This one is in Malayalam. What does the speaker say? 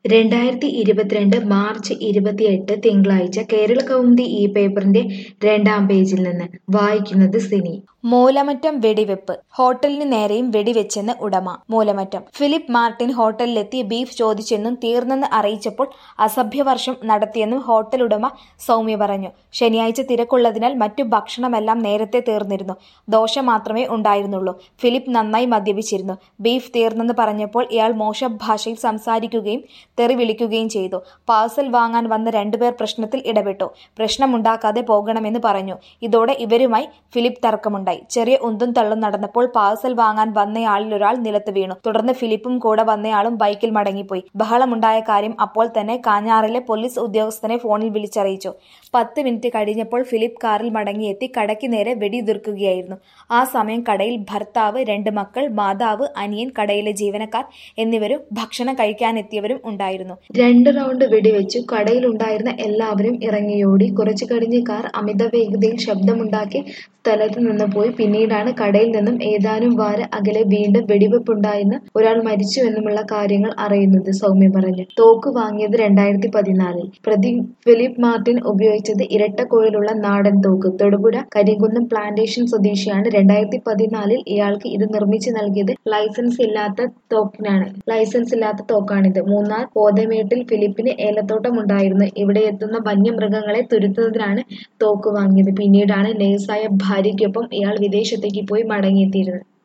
രണ്ടായിരത്തി ഇരുപത്തിരണ്ട് മാർച്ച് ഇരുപത്തിയെട്ട് തിങ്കളാഴ്ച കേരള കൗമുദി ഈ പേപ്പറിന്റെ രണ്ടാം പേജിൽ നിന്ന് വായിക്കുന്നത് സിനി മൂലമറ്റം വെടിവെപ്പ് ഹോട്ടലിന് നേരെയും വെടിവെച്ചെന്ന് ഉടമ മൂലമറ്റം ഫിലിപ്പ് മാർട്ടിൻ ഹോട്ടലിലെത്തി ബീഫ് ചോദിച്ചെന്നും തീർന്നെന്ന് അറിയിച്ചപ്പോൾ അസഭ്യവർഷം നടത്തിയെന്നും ഹോട്ടൽ ഉടമ സൗമ്യ പറഞ്ഞു ശനിയാഴ്ച തിരക്കുള്ളതിനാൽ മറ്റു ഭക്ഷണമെല്ലാം നേരത്തെ തീർന്നിരുന്നു ദോശ മാത്രമേ ഉണ്ടായിരുന്നുള്ളൂ ഫിലിപ്പ് നന്നായി മദ്യപിച്ചിരുന്നു ബീഫ് തീർന്നെന്ന് പറഞ്ഞപ്പോൾ ഇയാൾ മോശ ഭാഷയിൽ സംസാരിക്കുകയും തെറി വിളിക്കുകയും ചെയ്തു പാഴ്സൽ വാങ്ങാൻ വന്ന രണ്ടുപേർ പ്രശ്നത്തിൽ ഇടപെട്ടു പ്രശ്നമുണ്ടാക്കാതെ പോകണമെന്ന് പറഞ്ഞു ഇതോടെ ഇവരുമായി ഫിലിപ്പ് തർക്കമുണ്ടായി ചെറിയ ഉന്തും തള്ളും നടന്നപ്പോൾ പാഴ്സൽ വാങ്ങാൻ വന്നയാളിൽ ഒരാൾ നിലത്ത് വീണു തുടർന്ന് ഫിലിപ്പും കൂടെ വന്നയാളും ബൈക്കിൽ മടങ്ങിപ്പോയി ബഹളമുണ്ടായ കാര്യം അപ്പോൾ തന്നെ കാഞ്ഞാറിലെ പോലീസ് ഉദ്യോഗസ്ഥനെ ഫോണിൽ വിളിച്ചറിയിച്ചു പത്ത് മിനിറ്റ് കഴിഞ്ഞപ്പോൾ ഫിലിപ്പ് കാറിൽ മടങ്ങിയെത്തി കടയ്ക്ക് നേരെ വെടിയുതിർക്കുകയായിരുന്നു ആ സമയം കടയിൽ ഭർത്താവ് രണ്ട് മക്കൾ മാതാവ് അനിയൻ കടയിലെ ജീവനക്കാർ എന്നിവരും ഭക്ഷണം കഴിക്കാനെത്തിയവരും ഉണ്ടായിരുന്നു രണ്ട് റൗണ്ട് വെടിവെച്ചു കടയിലുണ്ടായിരുന്ന എല്ലാവരും ഇറങ്ങിയോടി കുറച്ചു കഴിഞ്ഞ് കാർ അമിത വേഗതയിൽ ശബ്ദമുണ്ടാക്കി സ്ഥലത്ത് നിന്ന് പോയി പിന്നീടാണ് കടയിൽ നിന്നും ഏതാനും വാര അകലെ വീണ്ടും വെടിവെപ്പുണ്ടായെന്ന് ഒരാൾ മരിച്ചുവെന്നുമുള്ള കാര്യങ്ങൾ അറിയുന്നത് സൗമ്യ പറഞ്ഞു തോക്ക് വാങ്ങിയത് രണ്ടായിരത്തി പതിനാലിൽ പ്രതി ഫിലിപ്പ് മാർട്ടിൻ ഉപയോഗിച്ചത് ഇരട്ടക്കുഴലുള്ള നാടൻ തോക്ക് തൊടുപുഴ കരിങ്കുന്നം പ്ലാന്റേഷൻ സ്വദേശിയാണ് രണ്ടായിരത്തി പതിനാലിൽ ഇയാൾക്ക് ഇത് നിർമ്മിച്ചു നൽകിയത് ലൈസൻസ് ഇല്ലാത്ത തോക്കിനാണ് ലൈസൻസ് ഇല്ലാത്ത തോക്കാണിത് മൂന്നാർ കോതമേട്ടിൽ ഫിലിപ്പിന് ഏലത്തോട്ടമുണ്ടായിരുന്നു ഇവിടെ എത്തുന്ന വന്യമൃഗങ്ങളെ തുരുത്തുന്നതിനാണ് തോക്ക് വാങ്ങിയത് പിന്നീടാണ് നേഴ്സായ ഭാര്യയ്ക്കൊപ്പം ഇയാൾ വിദേശത്തേക്ക് പോയി മടങ്ങിയെത്തിയിരുന്നത്